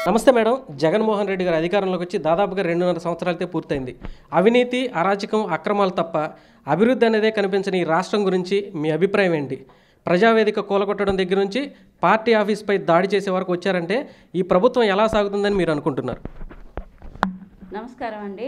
నమస్తే మేడం జగన్మోహన్ రెడ్డి గారు అధికారంలోకి వచ్చి దాదాపుగా రెండున్నర సంవత్సరాలతో పూర్తయింది అవినీతి అరాచకం అక్రమాలు తప్ప అభివృద్ధి అనేదే కనిపించని ఈ రాష్ట్రం గురించి మీ అభిప్రాయం ఏంటి ప్రజావేదిక కూలగొట్టడం దగ్గర నుంచి పార్టీ ఆఫీస్పై దాడి చేసే వరకు వచ్చారంటే ఈ ప్రభుత్వం ఎలా సాగుతుందని మీరు అనుకుంటున్నారు నమస్కారం అండి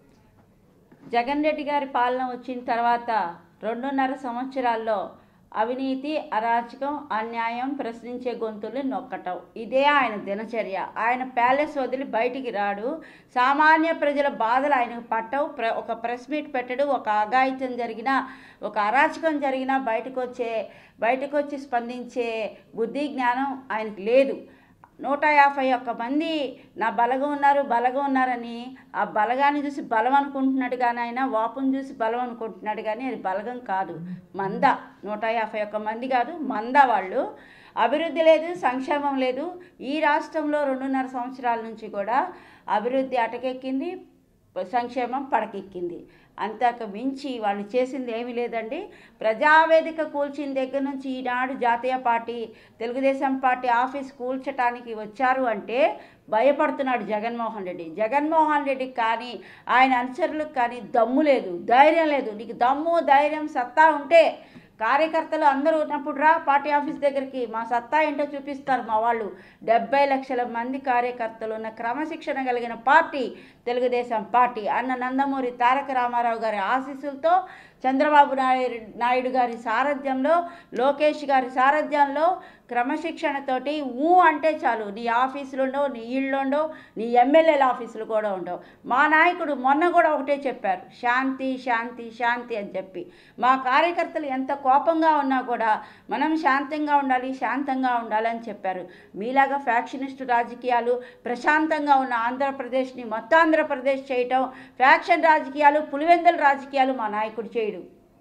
జగన్ రెడ్డి గారి పాలన వచ్చిన తర్వాత రెండున్నర సంవత్సరాల్లో అవినీతి అరాచకం అన్యాయం ప్రశ్నించే గొంతులు నొక్కటం ఇదే ఆయన దినచర్య ఆయన ప్యాలెస్ వదిలి బయటికి రాడు సామాన్య ప్రజల బాధలు ఆయనకు పట్టవు ప్ర ఒక ప్రెస్ మీట్ పెట్టడు ఒక అఘాయిత్యం జరిగినా ఒక అరాచకం జరిగినా బయటకు వచ్చే బయటకు వచ్చి స్పందించే బుద్ధి జ్ఞానం ఆయనకు లేదు నూట యాభై ఒక్క మంది నా బలగం ఉన్నారు బలగం ఉన్నారని ఆ బలగాన్ని చూసి బలం అనుకుంటున్నాడు కానీ ఆయన వాపును చూసి బలం అనుకుంటున్నాడు కానీ అది బలగం కాదు మంద నూట యాభై ఒక్క మంది కాదు మంద వాళ్ళు అభివృద్ధి లేదు సంక్షేమం లేదు ఈ రాష్ట్రంలో రెండున్నర సంవత్సరాల నుంచి కూడా అభివృద్ధి అటకెక్కింది సంక్షేమం పడకెక్కింది అంతకు మించి వాళ్ళు చేసింది ఏమీ లేదండి ప్రజావేదిక కూల్చిన దగ్గర నుంచి ఈనాడు జాతీయ పార్టీ తెలుగుదేశం పార్టీ ఆఫీస్ కూల్చటానికి వచ్చారు అంటే భయపడుతున్నాడు జగన్మోహన్ రెడ్డి జగన్మోహన్ రెడ్డికి కానీ ఆయన అనుచరులకు కానీ దమ్ము లేదు ధైర్యం లేదు నీకు దమ్ము ధైర్యం సత్తా ఉంటే కార్యకర్తలు అందరూ ఉన్నప్పుడు రా పార్టీ ఆఫీస్ దగ్గరికి మా సత్తా ఏంటో చూపిస్తారు మా వాళ్ళు డెబ్బై లక్షల మంది కార్యకర్తలు ఉన్న క్రమశిక్షణ కలిగిన పార్టీ తెలుగుదేశం పార్టీ అన్న నందమూరి తారక రామారావు గారి ఆశీస్సులతో చంద్రబాబు నాయుడు నాయుడు గారి సారథ్యంలో లోకేష్ గారి సారథ్యంలో క్రమశిక్షణతోటి ఊ అంటే చాలు నీ ఆఫీసులు ఉండవు నీ ఇళ్ళు ఉండవు నీ ఎమ్మెల్యేల ఆఫీసులు కూడా ఉండవు మా నాయకుడు మొన్న కూడా ఒకటే చెప్పారు శాంతి శాంతి శాంతి అని చెప్పి మా కార్యకర్తలు ఎంత కోపంగా ఉన్నా కూడా మనం శాంతంగా ఉండాలి శాంతంగా ఉండాలని చెప్పారు మీలాగా ఫ్యాక్షనిస్ట్ రాజకీయాలు ప్రశాంతంగా ఉన్న ఆంధ్రప్రదేశ్ని మొత్తం ఆంధ్రప్రదేశ్ చేయటం ఫ్యాక్షన్ రాజకీయాలు పులివెందుల రాజకీయాలు మా నాయకుడు చేయడు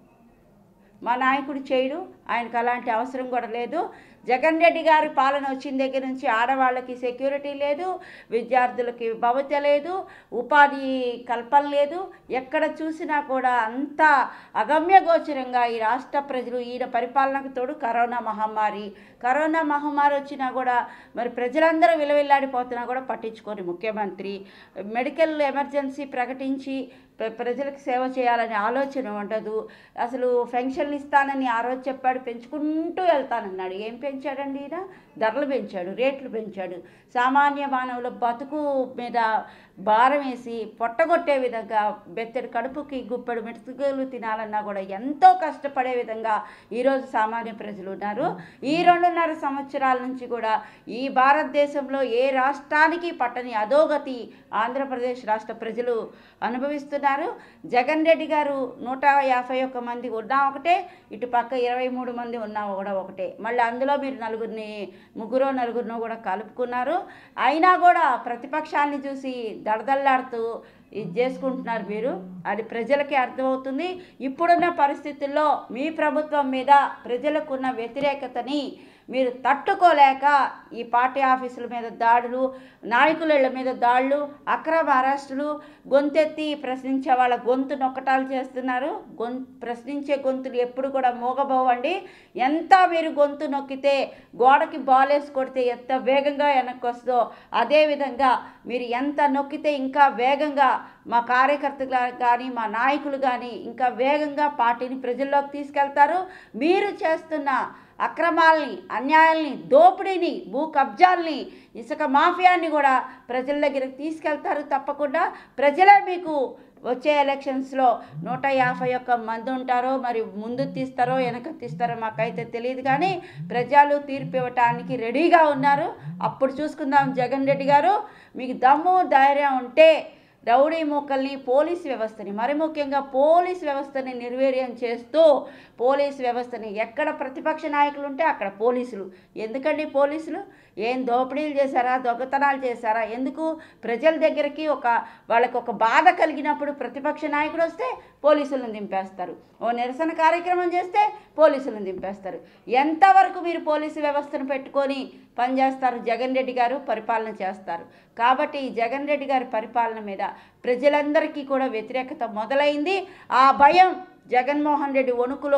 మా నాయకుడు చేయడు ఆయనకు అలాంటి అవసరం కూడా లేదు జగన్ రెడ్డి గారి పాలన వచ్చిన దగ్గర నుంచి ఆడవాళ్ళకి సెక్యూరిటీ లేదు విద్యార్థులకి భవత్య లేదు ఉపాధి కల్పన లేదు ఎక్కడ చూసినా కూడా అంతా అగమ్యగోచరంగా ఈ రాష్ట్ర ప్రజలు ఈయన పరిపాలనకు తోడు కరోనా మహమ్మారి కరోనా మహమ్మారి వచ్చినా కూడా మరి ప్రజలందరూ విలవిల్లాడిపోతున్నా కూడా పట్టించుకోని ముఖ్యమంత్రి మెడికల్ ఎమర్జెన్సీ ప్రకటించి ప్ర- ప్రజలకు సేవ చేయాలనే ఆలోచన ఉండదు అసలు పెన్షన్లు ఇస్తానని ఆ రోజు చెప్పాడు పెంచుకుంటూ వెళ్తానన్నాడు ఏం పెంచాడండి ఈయన ధరలు పెంచాడు రేట్లు పెంచాడు సామాన్య మానవుల బతుకు మీద భారం వేసి పొట్టగొట్టే విధంగా బెత్తడి కడుపుకి గుప్పెడు మెతుకులు తినాలన్నా కూడా ఎంతో కష్టపడే విధంగా ఈరోజు సామాన్య ప్రజలు ఉన్నారు ఈ రెండున్నర సంవత్సరాల నుంచి కూడా ఈ భారతదేశంలో ఏ రాష్ట్రానికి పట్టని అధోగతి ఆంధ్రప్రదేశ్ రాష్ట్ర ప్రజలు అనుభవిస్తున్నారు జగన్ రెడ్డి గారు నూట యాభై ఒక్క మంది ఉన్నా ఒకటే ఇటు పక్క ఇరవై మూడు మంది ఉన్నా కూడా ఒకటే మళ్ళీ అందులో మీరు నలుగురిని ముగ్గురో నలుగురినో కూడా కలుపుకున్నారు అయినా కూడా ప్రతిపక్షాన్ని చూసి దడదల్లాడుతూ ఇది చేసుకుంటున్నారు మీరు అది ప్రజలకి అర్థమవుతుంది ఇప్పుడున్న పరిస్థితుల్లో మీ ప్రభుత్వం మీద ప్రజలకున్న వ్యతిరేకతని మీరు తట్టుకోలేక ఈ పార్టీ ఆఫీసుల మీద దాడులు నాయకుల ఇళ్ళ మీద దాడులు అక్రమ అరెస్టులు గొంతెత్తి ప్రశ్నించే వాళ్ళ గొంతు నొక్కటాలు చేస్తున్నారు గొం ప్రశ్నించే గొంతులు ఎప్పుడు కూడా మోగబోవండి ఎంత మీరు గొంతు నొక్కితే గోడకి బాలేసి కొడితే ఎంత వేగంగా వెనక్కి వస్తుందో అదేవిధంగా మీరు ఎంత నొక్కితే ఇంకా వేగంగా మా కార్యకర్తలు కానీ మా నాయకులు కానీ ఇంకా వేగంగా పార్టీని ప్రజల్లోకి తీసుకెళ్తారు మీరు చేస్తున్న అక్రమాల్ని అన్యాయాల్ని దోపిడీని భూ కబ్జాల్ని ఇసుక మాఫియాని కూడా ప్రజల దగ్గరికి తీసుకెళ్తారు తప్పకుండా ప్రజలే మీకు వచ్చే ఎలక్షన్స్లో నూట యాభై ఒక్క మంది ఉంటారో మరి ముందు తీస్తారో వెనక తీస్తారో మాకైతే తెలియదు కానీ ప్రజలు తీర్పు ఇవ్వటానికి రెడీగా ఉన్నారు అప్పుడు చూసుకుందాం జగన్ రెడ్డి గారు మీకు దమ్ము ధైర్యం ఉంటే రౌడీ మూకల్ని పోలీస్ వ్యవస్థని మరి ముఖ్యంగా పోలీస్ వ్యవస్థని నిర్వీర్యం చేస్తూ పోలీస్ వ్యవస్థని ఎక్కడ ప్రతిపక్ష నాయకులు ఉంటే అక్కడ పోలీసులు ఎందుకండి పోలీసులు ఏం దోపిడీలు చేశారా దొంగతనాలు చేశారా ఎందుకు ప్రజల దగ్గరికి ఒక వాళ్ళకి ఒక బాధ కలిగినప్పుడు ప్రతిపక్ష నాయకుడు వస్తే పోలీసులను దింపేస్తారు ఓ నిరసన కార్యక్రమం చేస్తే పోలీసులను దింపేస్తారు ఎంతవరకు మీరు పోలీసు వ్యవస్థను పెట్టుకొని పనిచేస్తారు జగన్ రెడ్డి గారు పరిపాలన చేస్తారు కాబట్టి ఈ జగన్ రెడ్డి గారి పరిపాలన మీద ప్రజలందరికీ కూడా వ్యతిరేకత మొదలైంది ఆ భయం జగన్మోహన్ రెడ్డి వణుకులో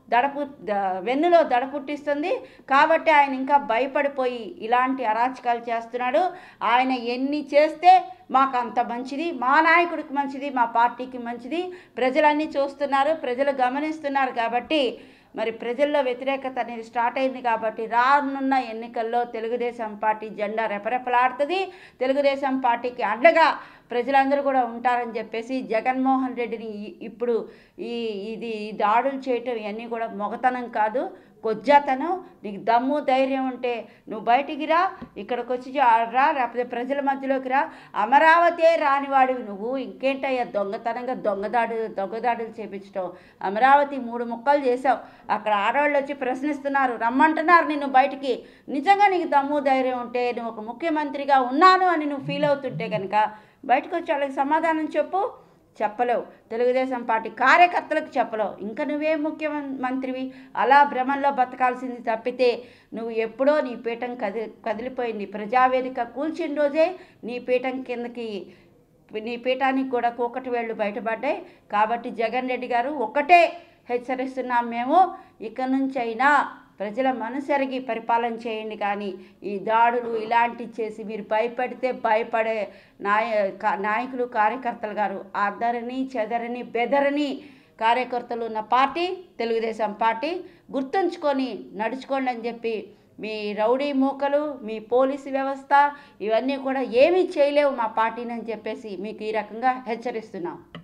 దడపు ద- వెన్నులో దడ పుట్టిస్తుంది కాబట్టి ఆయన ఇంకా భయపడిపోయి ఇలాంటి అరాచకాలు చేస్తున్నాడు ఆయన ఎన్ని చేస్తే మాకు అంత మంచిది మా నాయకుడికి మంచిది మా పార్టీకి మంచిది ప్రజలన్నీ చూస్తున్నారు ప్రజలు గమనిస్తున్నారు కాబట్టి మరి ప్రజల్లో వ్యతిరేకత అనేది స్టార్ట్ అయింది కాబట్టి రానున్న ఎన్నికల్లో తెలుగుదేశం పార్టీ జెండా రెపరెపలాడుతుంది తెలుగుదేశం పార్టీకి అండగా ప్రజలందరూ కూడా ఉంటారని చెప్పేసి జగన్మోహన్ రెడ్డిని ఈ- ఇప్పుడు ఈ ఇది ఈ దాడులు చేయటం ఇవన్నీ కూడా మొగతనం కాదు కొజ్జాతనం నీకు దమ్ము ధైర్యం ఉంటే నువ్వు బయటికి రా ఇక్కడికి వచ్చి జా- రా లేకపోతే ప్రజల మధ్యలోకి రా అమరావతే రానివాడివి నువ్వు ఇంకేంటయ్యా దొంగతనంగా దొంగదాడు దొంగదాడులు చేపించడం అమరావతి మూడు ముక్కలు చేసావు అక్కడ ఆడవాళ్ళు వచ్చి ప్రశ్నిస్తున్నారు రమ్మంటున్నారు నిన్ను బయటికి నిజంగా నీకు దమ్ము ధైర్యం ఉంటే నువ్వు ఒక ముఖ్యమంత్రిగా ఉన్నాను అని నువ్వు ఫీల్ అవుతుంటే కనుక బయటకు వచ్చి వాళ్ళకి సమాధానం చెప్పు చెప్పలేవు తెలుగుదేశం పార్టీ కార్యకర్తలకు చెప్పలేవు ఇంకా నువ్వే ముఖ్యమంత్రివి అలా భ్రమంలో బతకాల్సింది తప్పితే నువ్వు ఎప్పుడో నీ పీఠం కది కదిలిపోయింది ప్రజావేదిక కూల్చిన రోజే నీ పీఠం కిందకి నీ పీఠానికి కూడా కూకటి వేళ్ళు బయటపడ్డాయి కాబట్టి జగన్ రెడ్డి గారు ఒక్కటే హెచ్చరిస్తున్నాం మేము ఇక నుంచైనా ప్రజల మనసెరిగి పరిపాలన చేయండి కానీ ఈ దాడులు ఇలాంటివి చేసి మీరు భయపడితే భయపడే నాయ కా- నాయకులు కార్యకర్తలు గారు అద్దరిని చెదరని బెదరని కార్యకర్తలు ఉన్న పార్టీ తెలుగుదేశం పార్టీ గుర్తుంచుకొని నడుచుకోండి అని చెప్పి మీ రౌడీ మూకలు మీ పోలీసు వ్యవస్థ ఇవన్నీ కూడా ఏమీ చేయలేవు మా పార్టీని అని చెప్పేసి మీకు ఈ రకంగా హెచ్చరిస్తున్నాం